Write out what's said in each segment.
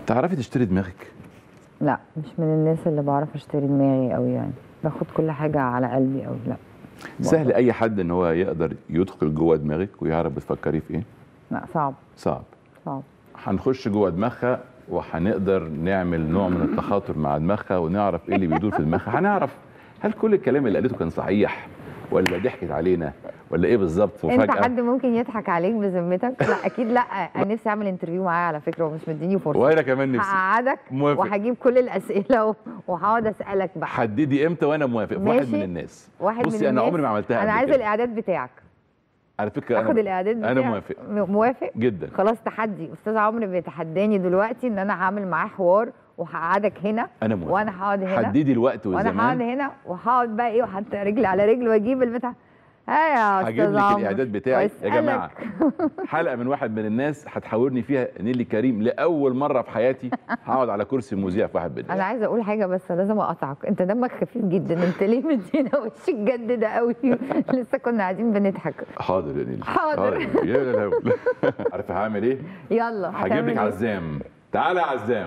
تعرفي تشتري دماغك لا مش من الناس اللي بعرف اشتري دماغي قوي يعني باخد كل حاجه على قلبي قوي لا سهل اي حد ان هو يقدر يدخل جوه دماغك ويعرف بتفكري في ايه لا صعب صعب صعب هنخش جوه دماغها وهنقدر نعمل نوع من التخاطر مع دماغها ونعرف ايه اللي بيدور في دماغها هنعرف هل كل الكلام اللي قالته كان صحيح ولا ضحكت علينا ولا ايه بالظبط انت وفجاه حد ممكن يضحك عليك بذمتك لا اكيد لا انا نفسي اعمل انترفيو معاه على فكره ومش مديني فرصه وانا كمان نفسي هقعدك موافق. وهجيب كل الاسئله و- وهقعد اسالك بقى حددي امتى وانا موافق واحد ماشي. من الناس واحد بصي من انا الناس عمري ما عملتها انا قبل عايز كده. الاعداد بتاعك على فكره اخد انا الاعداد بتاعك انا موافق م- موافق جدا خلاص تحدي استاذ عمرو بيتحداني دلوقتي ان انا هعمل معاه حوار وهقعدك هنا انا موافق وانا هقعد هنا حددي الوقت وانا هقعد والزمان هنا وهقعد بقى ايه وحط رجلي على رجل واجيب البتاع ها يا هجيب استاذ لك عمرو الاعداد بتاعي يا وأسألك. جماعه حلقه من واحد من الناس هتحاورني فيها نيلي كريم لاول مره في حياتي هقعد على كرسي مذيع في واحد انا بالليل عايزه اقول حاجه بس لازم اقطعك انت دمك خفيف جدا انت ليه مدينا وش الجد ده قوي لسه كنا قاعدين بنضحك حاضر يا نيلي حاضر. يا الهول عارفه هعمل ايه؟ يلا هجيب هتعمل لك إيه؟ عزام تعالى يا عزام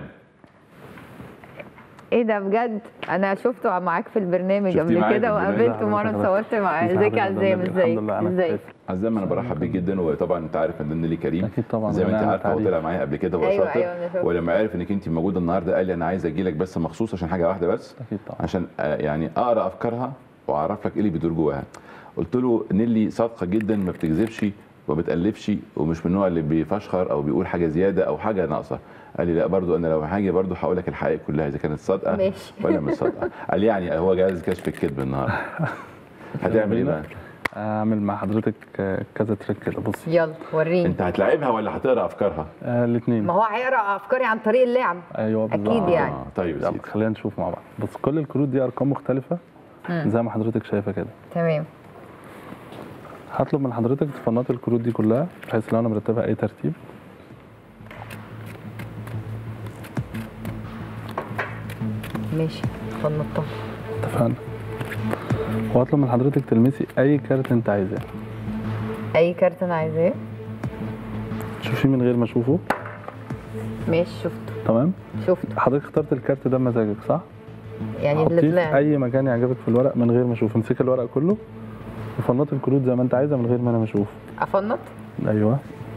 ايه ده بجد انا شفته معاك في البرنامج شفتيه قبل معايا في كده البرنامج؟ وقابلته مره حضرتك. اتصورت معاه كيف ازيك يا حضرتك؟ عزام الحمد ازيك لله، أنا ازيك كويس. عزام انا برحب بيه جدا وطبعا انت عارف ان نيلي كريم اكيد طبعا زي ما انت ونعم عارفه هو التعريف. طلع معايا قبل كده هو أيوة، شاطر أيوة، أنا شفت. ولما عرف انك انت موجوده النهارده قال لي انا عايز اجي لك بس مخصوص عشان حاجه واحده بس اكيد طبعا عشان آه، يعني اقرا افكارها واعرف لك ايه اللي بيدور جواها قلت له نيلي صادقه جدا ما بتكذبش وما بتالفش ومش من النوع اللي بيفشخر او بيقول حاجه زياده او حاجه ناقصه قال لي لا برضو انا لو هاجي برضو هقول لك الحقيقه كلها اذا كانت صادقه ماشي. ولا مش صادقه قال لي يعني هو جاهز كشف الكذب النهارده هتعمل ايه بقى اعمل مع حضرتك آه، كذا تريك كده بصي يلا وريني انت هتلاعبها ولا هتقرا افكارها آه الاثنين ما هو هيقرا افكاري عن طريق اللعب ايوه بالظبط. أكيد يعني. آه طيب يا يلا سيدي خلينا نشوف مع بعض بص كل الكروت دي ارقام مختلفه زي ما حضرتك شايفه كده تمام هطلب من حضرتك تفنط الكروت دي كلها بحيث لو انا مرتبها اي ترتيب ماشي فنطها اتفقنا وهطلب من حضرتك تلمسي اي كارت انت عايزاه اي كارت انا عايزاه تشوفيه من غير ما اشوفه ماشي شفته تمام شفته حضرتك اخترت الكارت ده بمزاجك صح يعني اللي حطيه في طلع اي مكان يعجبك في الورق من غير ما اشوف امسك الورق كله وفنط الكروت زي ما انت عايزه من غير ما انا اشوف افنط ايوه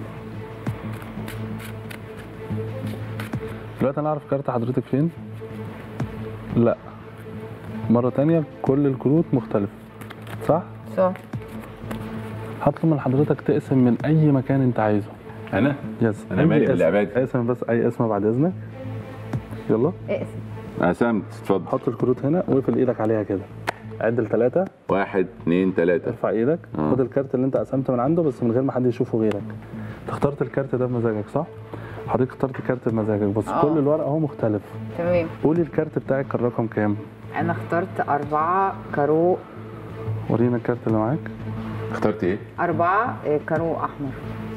دلوقتي انا اعرف كارت حضرتك فين لا مرة تانية كل الكروت مختلفة صح؟ صح هطلب من حضرتك تقسم من أي مكان أنت عايزه انا يس أنا أي مالي اسم. باللعبات. اقسم بس أي اسم بعد إذنك يلا اقسم قسمت اتفضل حط الكروت هنا واقفل إيدك عليها كده عد لثلاثة واحد اثنين ثلاثة ارفع إيدك آه. خد الكارت اللي أنت قسمت من عنده بس من غير ما حد يشوفه غيرك أنت اخترت الكارت ده بمزاجك صح؟ حضرتك اخترت كارت بمزاجك بس آه. كل الورق اهو مختلف تمام قولي الكارت بتاعك كان رقم كام؟ انا اخترت أربعة كارو ورينا الكارت اللي معاك اخترت ايه؟ أربعة آه، كارو أحمر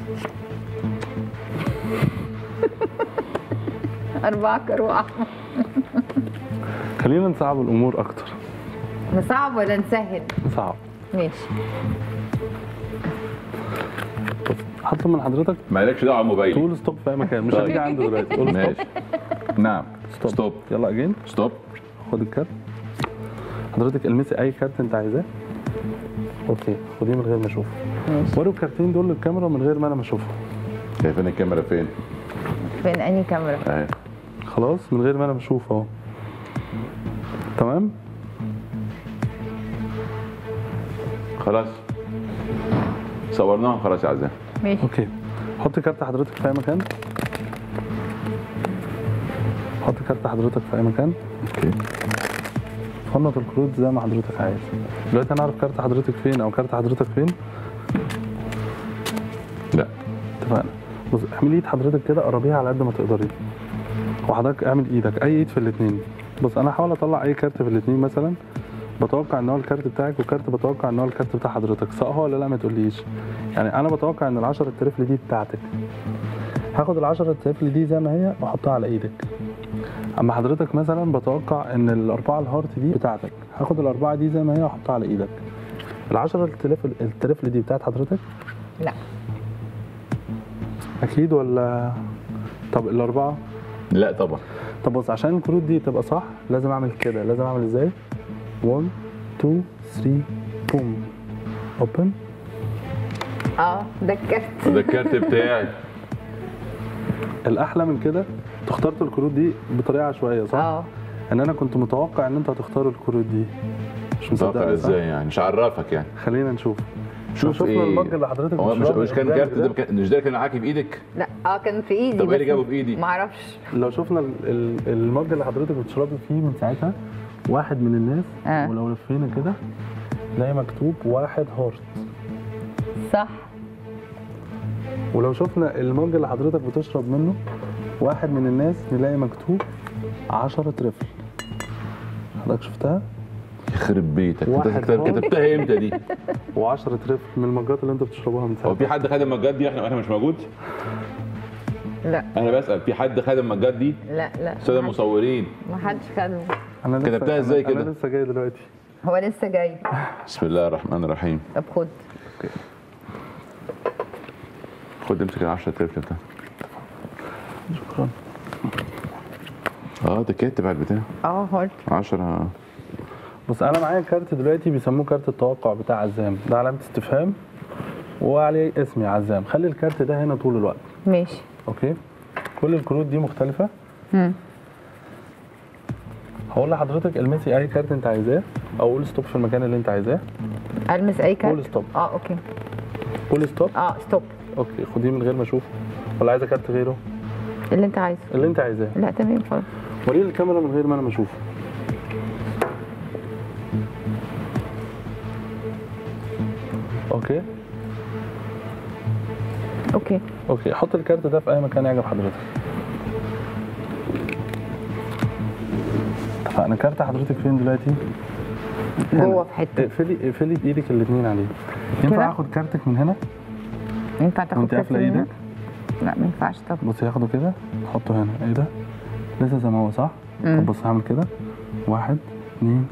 أربعة كارو أحمر خلينا نصعب الامور اكتر نصعب ولا نسهل؟ نصعب ماشي هطلب من حضرتك مالكش دعوه موبايلي تقول ستوب في اي مكان مش طيب. هتيجي عنده دلوقتي قول ستوب ماشي نعم ستوب. ستوب يلا اجين ستوب خد الكارت حضرتك المسي اي كارت انت عايزاه اوكي خديه من غير ما اشوفه ماشي وروا الكارتين دول للكاميرا من غير ما انا ما اشوفهم شايفين الكاميرا فين؟ فين أنهي كاميرا؟ اهي خلاص من غير ما انا بشوف اهو تمام خلاص صورناهم خلاص يا عزام ماشي اوكي حط كارت حضرتك في اي مكان حط كارت حضرتك في اي مكان اوكي فنط الكروت زي ما حضرتك عايز دلوقتي انا اعرف كارت حضرتك فين او كارت حضرتك فين لا اتفقنا بص اعملي ايد حضرتك كده قربيها على قد ما تقدري وحضرتك اعمل ايدك اي ايد في الاثنين بص انا هحاول اطلع اي كارت في الاثنين مثلا بتوقع ان هو الكارت بتاعك وكارت بتوقع ان هو الكارت بتاع حضرتك صح ولا لا ما تقوليش يعني انا بتوقع ان ال 10 الترفل دي بتاعتك هاخد ال 10 الترفل دي زي ما هي واحطها على ايدك اما حضرتك مثلا بتوقع ان الاربعه الهارت دي بتاعتك هاخد الاربعه دي زي ما هي واحطها على ايدك ال 10 الترفل الترفل دي بتاعت حضرتك لا اكيد ولا طب الاربعه لا طبعا طب بص عشان الكروت دي تبقى صح لازم اعمل كده لازم اعمل ازاي 1 2 3 بوم اوبن اه ده الكارت ده الكارت بتاعي الاحلى من كده انتوا اخترتوا الكروت دي بطريقه عشوائيه صح؟ اه ان انا كنت متوقع ان انتوا هتختاروا الكروت دي مش مصدق تفكر ازاي يعني مش عرفك يعني خلينا نشوف شوف شفنا ايه المج اللي حضرتك هو مش بتشربه مش كان قدامك كارت ده كان- مش ده كان معاكي بايدك لا اه كان في ايدي طب ايه اللي بس جابه في ايدي؟ ما اعرفش لو شفنا ال- ال- المج اللي حضرتك بتشربي فيه من ساعتها واحد من الناس آه. ولو لفينا كده تلاقي مكتوب واحد هارت صح ولو شفنا المج اللي حضرتك بتشرب منه واحد من الناس نلاقي مكتوب 10 ترفل حضرتك شفتها يخرب بيتك انت واحد كتب- هارت. كتبتها امتى دي؟ و10 ترفل من المجات اللي انت بتشربها من هو ساعتها في حد خد المجات دي احنا احنا مش موجود؟ لا انا بسال في حد خد المجات دي؟ لا لا الساده ما حد- المصورين ما حدش خده انا لسه كتبتها ازاي أنا- كده؟ انا لسه جاي دلوقتي هو لسه جاي بسم الله الرحمن الرحيم طب خد خد امسك ال 10 تريفل بتاع شكرا اه ده كاتب على البتاع اه هارت 10 بص انا معايا كارت دلوقتي بيسموه كارت التوقع بتاع عزام ده علامه استفهام وعليه اسمي عزام خلي الكارت ده هنا طول الوقت ماشي اوكي كل الكروت دي مختلفه مم. هقول لحضرتك المسي اي كارت انت عايزاه او قول ستوب في المكان اللي انت عايزاه المس اي قول كارت ستوب اه اوكي قول ستوب اه ستوب اوكي خديه من غير ما اشوفه ولا عايزه كارت غيره اللي انت عايزه اللي انت عايزاه لا تمام خلاص وريني الكاميرا من غير ما انا ما اشوفه اوكي اوكي اوكي حط الكارت ده في اي مكان يعجب حضرتك اتفقنا كارت حضرتك فين دلوقتي جوه في حته اقفلي اقفلي بايدك الاثنين عليه كده؟ ينفع اخد كارتك من هنا ينفع تاخد وانت كارت قافله من هنا؟ ايدك لا ما ينفعش طب بصي هاخده كده احطه هنا ايه ده لسه زي ما هو صح مم. طب بص هعمل كده واحد اثنين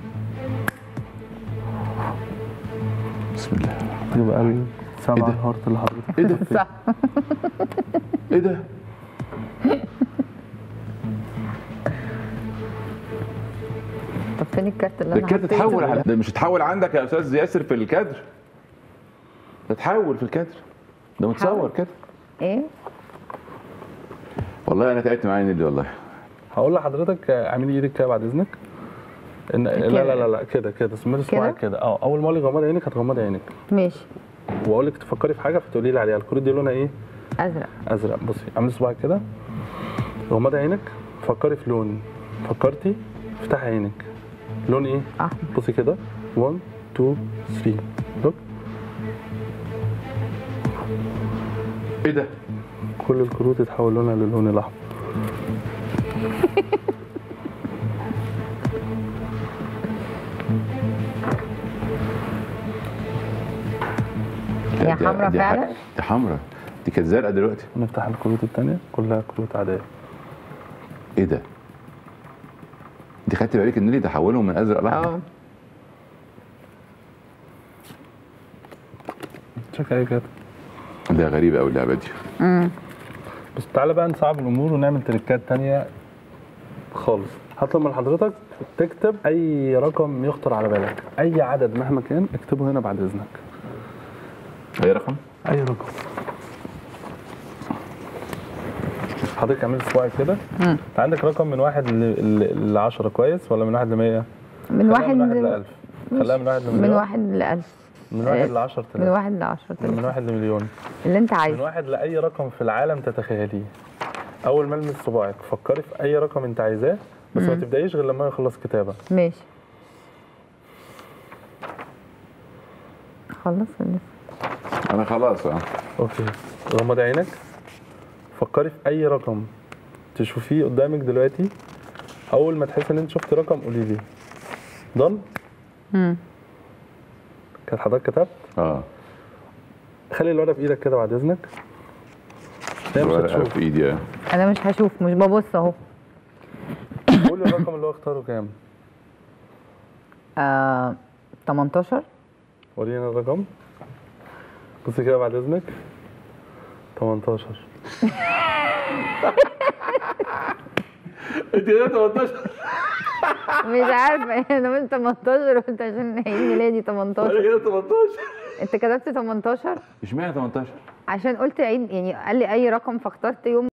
بسم الله يبقى إيه السبعة ده؟ الهارت اللي حضرتك ايه ده؟ صح ايه ده؟ طب فين الكارت اللي ده انا الكادر حطيته؟ اتحول على ده مش اتحول عندك يا استاذ ياسر في الكادر ده اتحول في الكادر ده متصور اتحول؟ كده ايه والله انا تعبت معايا نيلي والله هقول لحضرتك آه، اعملي ايدك كده بعد اذنك ان لا لا لا لا كده كده سمير صباعك كده اه اول ما اقول لك غمضي عينك هتغمضي عينك ماشي واقول لك تفكري في حاجه فتقولي لي عليها الكروت دي لونها ايه ازرق ازرق بصي اعملي صباعك كده غمضي عينك فكري في لون فكرتي افتحي عينك لون ايه احمر بصي كده 1 2 3 لوك ايه ده؟ كل الكروت اتحول لونها للون الاحمر هي دي- حمرا دي ح- فعلا؟ دي حمرا دي كانت زرقاء دلوقتي نفتح الكروت التانية كلها كروت عادية ايه ده؟ دي خدت بالك ان نيلي تحولهم من ازرق لاحمر اه تشيك اي كده ده غريبه قوي اللعبه دي امم بس تعالى بقى نصعب الامور ونعمل تريكات تانية خالص هطلب من حضرتك تكتب اي رقم يخطر على بالك اي عدد مهما كان اكتبه هنا بعد اذنك اي رقم؟ اي رقم حضرتك اعملي صباعك كده مم. انت عندك رقم من واحد ل 10 كويس ولا من واحد ل 100 من واحد من واحد ل ل 1000 خليها من واحد من لمليون واحد لألف من واحد ل 10000 من واحد لعشرة من واحد لمليون اللي انت من عايزه واحد لاي رقم في العالم تتخيليه اول ما المس صباعك فكري في اي رقم انت عايزاه بس ما تبدايش غير لما يخلص كتابه ماشي خلص ولا لسه؟ انا خلاص اه اوكي غمضي عينك فكري في اي رقم تشوفيه قدامك دلوقتي اول ما تحسي ان انت شفت رقم قولي لي ضن مم. كانت حضرتك كتبت اه خلي الورقه في ايدك كده بعد اذنك هي مش الورقه هتشوف في ايدي اه انا مش هشوف مش ببص اهو قولي الرقم اللي هو اختاره كام آه 18 ورينا الرقم بصي كده بعد اذنك 18 انت كده 18 مش عارفه انا قلت 18 قلت عشان عيد ميلادي 18 كده 18 انت كتبت 18 اشمعنى 18 عشان قلت عيد يعني قال لي اي رقم فاخترت يوم